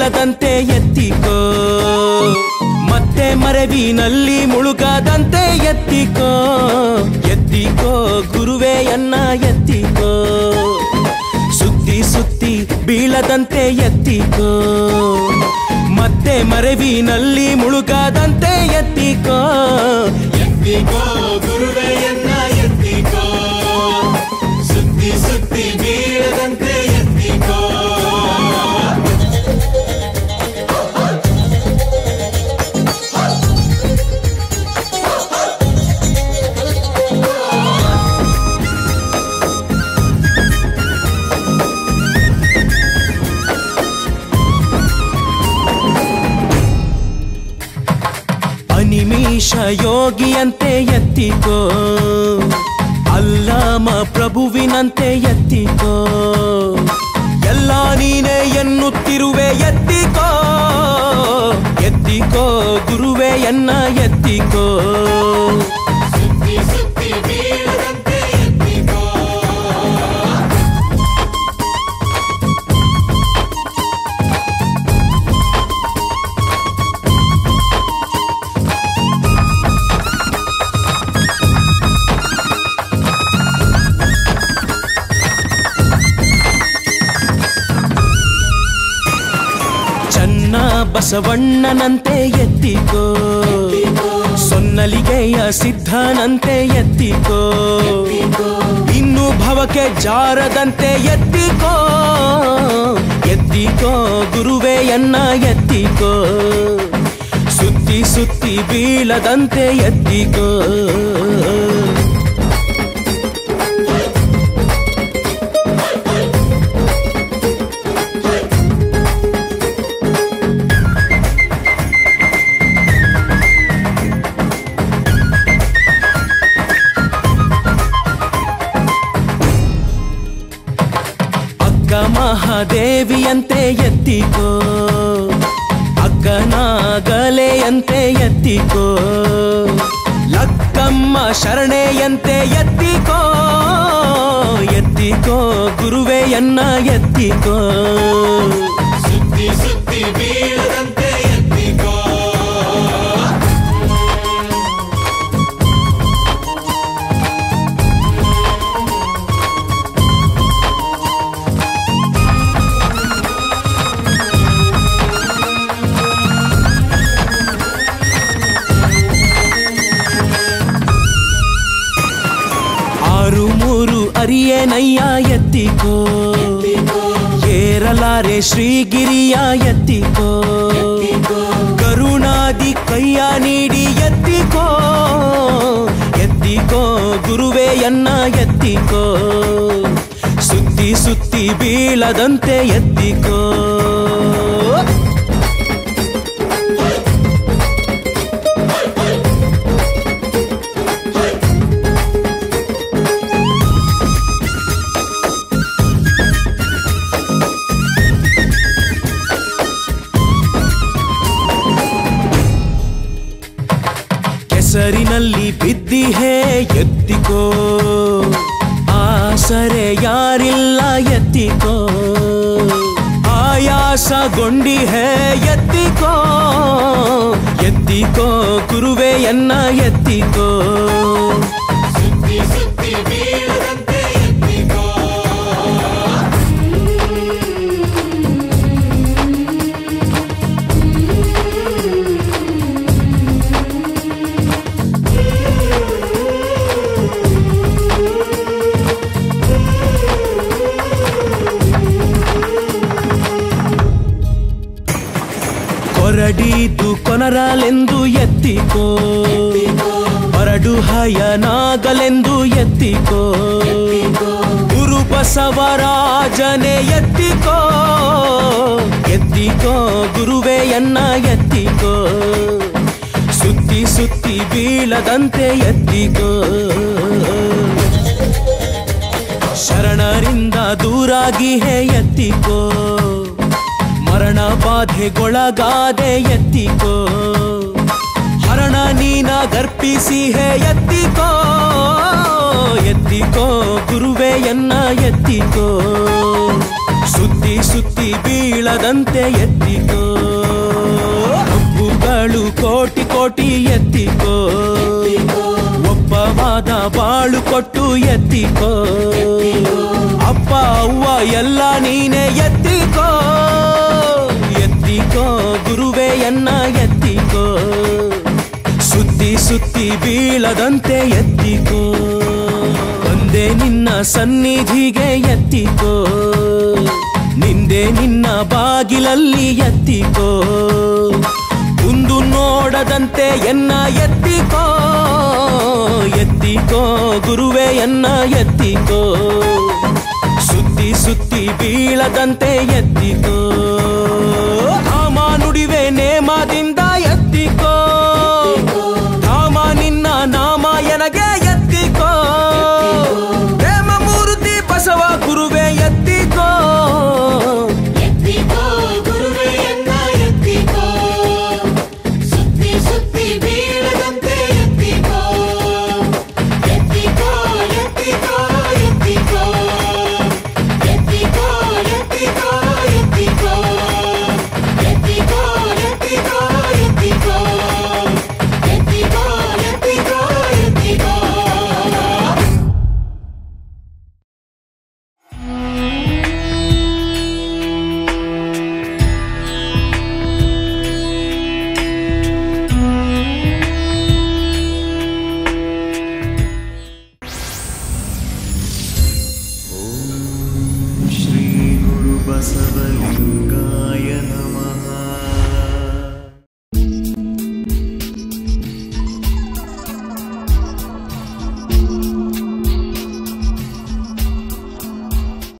ಬೀಳದಂತೆ ಎತ್ತಿಕೋ ಮತ್ತೆ ಮರವಿನಲ್ಲಿ ಮುಳುಗದಂತೆ ಎತ್ತಿಕೋ ಎತ್ತಿಕೋ ಗುರುವೆಯನ್ನ ಎತ್ತಿಕೋ ಸುತ್ತಿ ಸುತ್ತಿ ಬೀಳದಂತೆ ಎತ್ತಿಕೋ ಮತ್ತೆ ಮರವಿನಲ್ಲಿ ಮುಳುಗದಂತೆ ಎತ್ತಿಕೋ ಎತ್ತಿಕೋ ಗುರುವೆಯನ್ನ ಎತ್ತಿಕೋ ಸುತ್ತಿ ಸುತ್ತಿ ಬೀಳದಂತೆ ಎತ್ತಿಕೋ ಅನಿಮಿಷ ಯೋಗಿಯಂತೆ ಎತ್ತಿಕೋ ಅಲ್ಲಮ ಪ್ರಭುವಿನಂತೆ ಎತ್ತಿಕೋ ಎಲ್ಲ ನೀನೇ ಎನ್ನುತ್ತಿರುವೆ ಎತ್ತಿಕೋ ಎತ್ತಿಕೋ ಗುರುವೆ ಎನ್ನ ಎತ್ತಿಕೋ ಸುತ್ತಿ ಸುತ್ತಿ ಬೀಳದಂತೆ ಎತ್ತಿಕೋ ಚನ್ನ ಬಸವಣ್ಣನಂತೆ ಎತ್ತಿಕೋ ಸೊನ್ನಲಿಗೆಯ ಸಿದ್ಧನಂತೆ ಎತ್ತಿಕೋ ಇನ್ನು ಭವಕ್ಕೆ ಜಾರದಂತೆ ಎತ್ತಿಕೋ ಎತ್ತಿಕೋ ಗುರುವೆಯನ್ನ ಎತ್ತಿಕೋ ಸುತ್ತಿ ಸುತ್ತಿ ಬೀಳದಂತೆ ಎತ್ತಿಕೋ ಅಕ್ಕ ಮಹಾದೇವಿಯಂತೆ ಎತ್ತಿಕೋ ಅಕ್ಕನಾಗಲೆಯಂತೆ ಎತ್ತಿಕೋ ಲಕ್ಕಮ್ಮ ಶರಣೆಯಂತೆ ಎತ್ತಿಕೋ ಎತ್ತಿಕೋ ಗುರುವೆಯನ್ನ ಎತ್ತಿಕೋ ಸುತ್ತಿ ಸುತ್ತಿ ಬೀಳದಂತೆ ಎತ್ತಿಕೋ ಆರು ಮೂರು ಅರಿಯೇನಯ್ಯ ಎತ್ತಿಕೋ ಏರಲಾರೆ ಶ್ರೀಗಿರಿಯ ಎತ್ತಿಕೋ ಕರುಣಾದಿ ಕೈಯ ನೀಡಿ ಎತ್ತಿಕೋ ಎತ್ತಿಕೋ ಗುರುವೆಯನ್ನ ಎತ್ತಿಕೋ ಸುತ್ತಿ ಸುತ್ತಿ ಬೀಳದಂತೆ ಎತ್ತಿಕೋ ಕೆಸರಿನಲ್ಲಿ ಬಿದ್ದಿಹೇ ಎತ್ತಿಕೋ ಆಸರೆ ಯಾರಿಲ್ಲ ಎತ್ತಿಕೋ ಆಯಾಸಗೊಂಡಿಹೇ ಎತ್ತಿಕೋ ಎತ್ತಿಕೋ ಗುರುವೆಯನ್ನ ಎತ್ತಿಕೋ ಸುತ್ತಿ ಸುತ್ತಿ ಬೀಳದಂತೆ ಎತ್ತಿಕೋ ಕೊರಡಿದು ಕೊನರಲೆಂದು ಎತ್ತಿಕೋ ಹೊರಡು ಹಯನಾಗಲೆಂದು ಎತ್ತಿಕೋ ಗುರು ಬಸವರಾಜನೆ ಎತ್ತಿಕೋ ಎತ್ತಿಕೋ ಗುರುವೆಯನ್ನ ಎತ್ತಿಕೋ ಸುತ್ತಿ ಸುತ್ತಿ ಬೀಳದಂತೆ ಎತ್ತಿಕೋ ಶರಣರಿಂದ ದೂರಾಗಿ ಹೇ ಎತ್ತಿಕೋ ಮರಣ ಬಾಧೆಗೊಳಗಾದೆ ಎತ್ತಿಕೋ ಹರಣ ನೀನ ಗರ್ಪಿಸಿ ಹೇ ಎತ್ತಿಕೋ ಎತ್ತಿಕೋ ಗುರುವೆಯನ್ನ ಎತ್ತಿಕೋ ಸುತ್ತಿ ಸುತ್ತಿ ಬೀಳದಂತೆ ಎತ್ತಿಕೋ ಹಬ್ಬುಗಳು ಕೋಟಿ ಕೋಟಿ ಎತ್ತಿಕೋ ಒಪ್ಪವಾದ ಬಾಳು ಕೊಟ್ಟು ಎತ್ತಿಕೋ ಅಪ್ಪ ಅವ್ವ ಎಲ್ಲ ನೀನೆ ಎತ್ತಿಕೋ ಎತ್ತಿಕೋ ಗುರುವೆ ಎನ್ನ ಎತ್ತಿಕೋ ಸುತ್ತಿ ಸುತ್ತಿ ಬೀಳದಂತೆ ಎತ್ತಿಕೋ ಒಂದೇ ನಿನ್ನ ಸನ್ನಿಧಿಗೆ ಎತ್ತಿಕೋ ನಿಂದೆ ನಿನ್ನ ಬಾಗಿಲಲ್ಲಿ ಎತ್ತಿಕೋ ಮುಂದು ನೋಡದಂತೆ ಎನ್ನ ಎತ್ತಿಕೋ ಎತ್ತಿಕೋ ಗುರುವೆ ಎನ್ನ ಎತ್ತಿಕೋ ಸುತ್ತಿ ಸುತ್ತಿ ಬೀಳದಂತೆ ಎತ್ತಿಕೋ